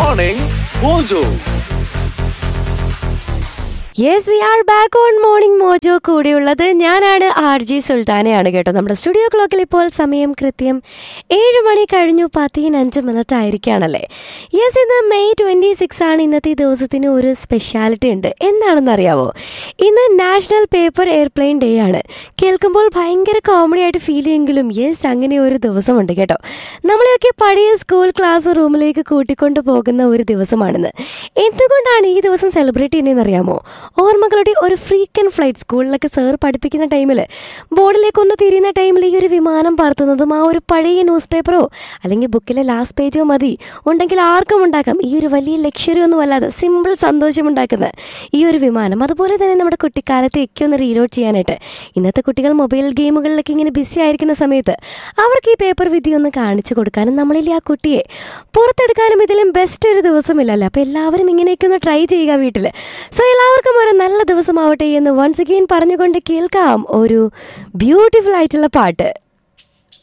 Morning Mojo. Yes we are back on morning Mojo കൂടെയുള്ളത് ഞാനാണ് R G സുൽത്താനയാണ് കേട്ടോ നമ്മുടെ സ്റ്റുഡിയോ ക്ലോക്കിൽ ഇപ്പോൾ സമയം കൃത്യം ഏഴ് മണി കഴിഞ്ഞു പതിനഞ്ച് മിനിറ്റ് ആയിരിക്കുകയാണല്ലേ യെസ് ഇന്ന് മെയ് ട്വൻറ്റി സിക്സ് ആണ് ഇന്നത്തെ ദിവസത്തിന് ഒരു സ്പെഷ്യാലിറ്റി ഉണ്ട് എന്താണെന്ന് അറിയാവോ ഇന്ന് നാഷണൽ പേപ്പർ എയർപ്ലെയിൻ ഡേ ആണ് കേൾക്കുമ്പോൾ ഭയങ്കര കോമഡി ആയിട്ട് ഫീൽ ചെയ്യുമെങ്കിലും യെസ് അങ്ങനെ ഒരു ദിവസമുണ്ട് കേട്ടോ നമ്മളെയൊക്കെ പഴയ സ്കൂൾ ക്ലാസ് റൂമിലേക്ക് കൂട്ടിക്കൊണ്ടു പോകുന്ന ഒരു ദിവസമാണിന്ന് എന്തുകൊണ്ടാണ് ഈ ദിവസം സെലിബ്രേറ്റ് ചെയ്യുന്നതെന്ന് അറിയാമോ ഓർമ്മകളുടെ ഒരു ഫ്രീക്കൻ ഫ്ലൈറ്റ് സ്കൂളിലൊക്കെ സാർ പഠിപ്പിക്കുന്ന ടൈമിൽ ബോർഡിലേക്ക് ഒന്ന് തിരിയുന്ന ടൈമിൽ ഈ ഒരു വിമാനം പറത്തുന്നതും ആ ഒരു പഴയ ന്യൂസ് പേപ്പറോ അല്ലെങ്കിൽ ബുക്കിലെ ലാസ്റ്റ് പേജോ മതി ഉണ്ടെങ്കിൽ ആർക്കും ഉണ്ടാക്കാം ഈ ഒരു വലിയ ലക്ഷറി ഒന്നും അല്ലാതെ സിമ്പിൾ സന്തോഷമുണ്ടാക്കുന്ന ഈ ഒരു വിമാനം അതുപോലെ തന്നെ നമ്മുടെ കുട്ടിക്കാലത്തേക്ക് ഒന്ന് റീലോഡ് ചെയ്യാനായിട്ട് ഇന്നത്തെ കുട്ടികൾ മൊബൈൽ ഗെയിമുകളിലൊക്കെ ഇങ്ങനെ ബിസി ആയിരിക്കുന്ന സമയത്ത് അവർക്ക് ഈ പേപ്പർ വിധി ഒന്ന് കാണിച്ചു കൊടുക്കാനും നമ്മളിൽ ആ കുട്ടിയെ പുറത്തെടുക്കാനും ഇതിലും ബെസ്റ്റ് ഒരു ദിവസമില്ലല്ലോ അപ്പോൾ എല്ലാവരും ഇങ്ങനെയൊക്കെ ഒന്ന് ട്രൈ ചെയ്യുക വീട്ടിൽ സോ എല്ലാവർക്കും ഒരു നല്ല ദിവസമാവട്ടെ എന്ന് വൺസ് അഗെയിൻ പറഞ്ഞുകൊണ്ട് കേൾക്കാം ഒരു ബ്യൂട്ടിഫുൾ ആയിട്ടുള്ള പാട്ട്